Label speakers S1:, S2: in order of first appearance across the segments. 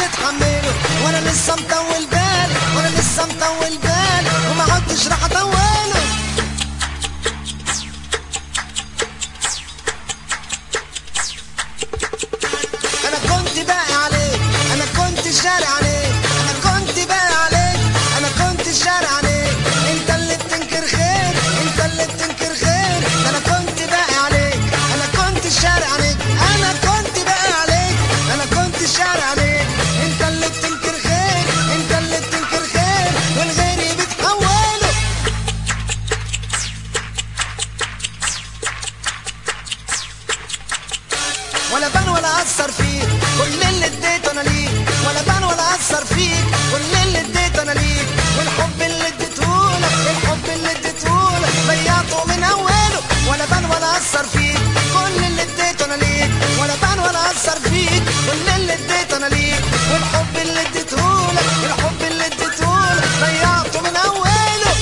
S1: يتحمله وانا لسه مطول بالي وانا لسه مطول بالي وما عدتش راح اطوله انا كنت باقي عليك انا كنت شاري عليك انا كنت باقي عليك انا كنت شاري عليك انت اللي بتنكر خير انت اللي بتنكر خير ده انا كنت باقي عليك انا كنت شاري عليك انا كنت باقي عليك انا كنت شاري عليك انت اللي بتنكر خير انت اللي بتنكر خير والغيري بتحوله ولا بان ولا اثر فيك كل اللي اديته انا ليك ولا بان ولا اثر فيك كل اللي اديته انا ليك والحب اللي اديتهولك الحب اللي اديتهولك ضيعته من اوله ولا بان ولا اثر فيك كل اللي اديته انا ليك ولا بان ولا اثر فيك كل اللي اديته انا ليك والحب اللي اديتهولك الحب اللي اديتهولك ضيعته من اوله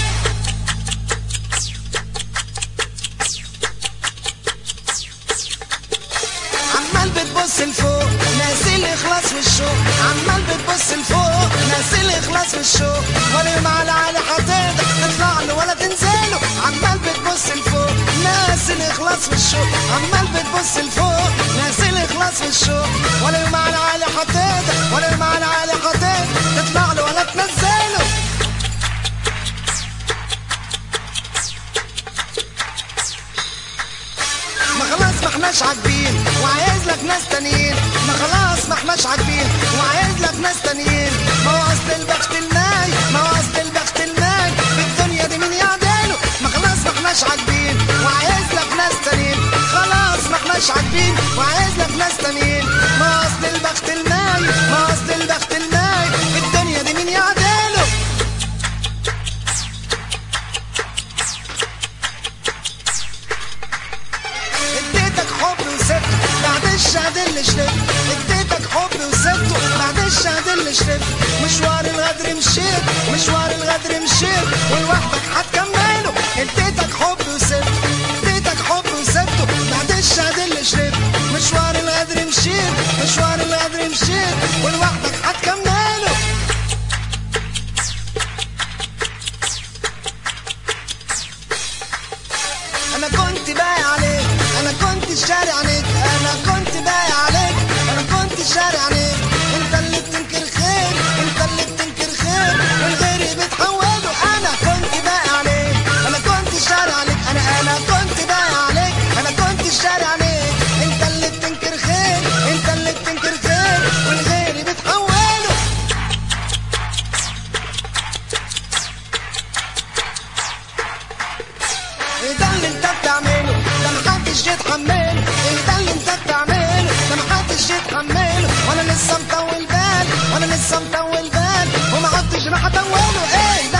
S1: عمال بتبص لفوق ناسي الاخلاص والشوق عمال بتبص لفوق ناسي الاخلاص والشوق ولا يوم على علي حاططك تطلع له ولا تنزله عمال بتبص لفوق ناسي الاخلاص والشوق عمال بتبص لفوق ناسي الاخلاص والشوق ولا يوم على علي حاططك ولا يوم على علي حاططك تطلع له ولا تنزله ما خلاص ما احناش عاجبين وعايز لك ناس تانيين ما خلاص ما احناش عاجبين وعايز لك ناس تانيين ما هو اصل البخت الماي ما هو اصل البخت الماي في الدنيا دي مين يعدله ما خلاص ما احناش عاجبين وعايز لك ناس تانيين خلاص ما احناش عاجبين وعايز لك ناس تانيين ما هو اصل البخت الماي ما هو اصل البخت الماي في الدنيا دي مين يعدله اديتك حب وسبته بعد الشهد اللي شربته اديتك حب وسبته بعد الشهد اللي شربته مشوار الغدر مشيت مشوار الغدر مشيت ولوحدك هتكمله اديتك حب وسبته اديتك حب وسبته بعد الشهد اللي شربته مشوار الغدر مشيت مشوار الغدر مشيت ولوحدك هتكمله انا كنت باقي عليك انا كنت شاري عليك انا كنت باقي عليك انا كنت شاري عليك انت اللي بتنكر خير انت اللي بتنكر خير والغيري بتحوله انا كنت باقي عليك انا كنت شاري عليك انا انا كنت باقي عليك انا كنت شاري عليك انت اللي بتنكر خير انت اللي بتنكر خير والغيري بتحوله ايه ده اللي انت بتعمله ده محدش يتحمله ايه ده اللي انت بتعمله ده محدش يتحمله وانا لسه مطول بالي وانا لسه مطول بالي وما عدتش راح اطوله ايه ده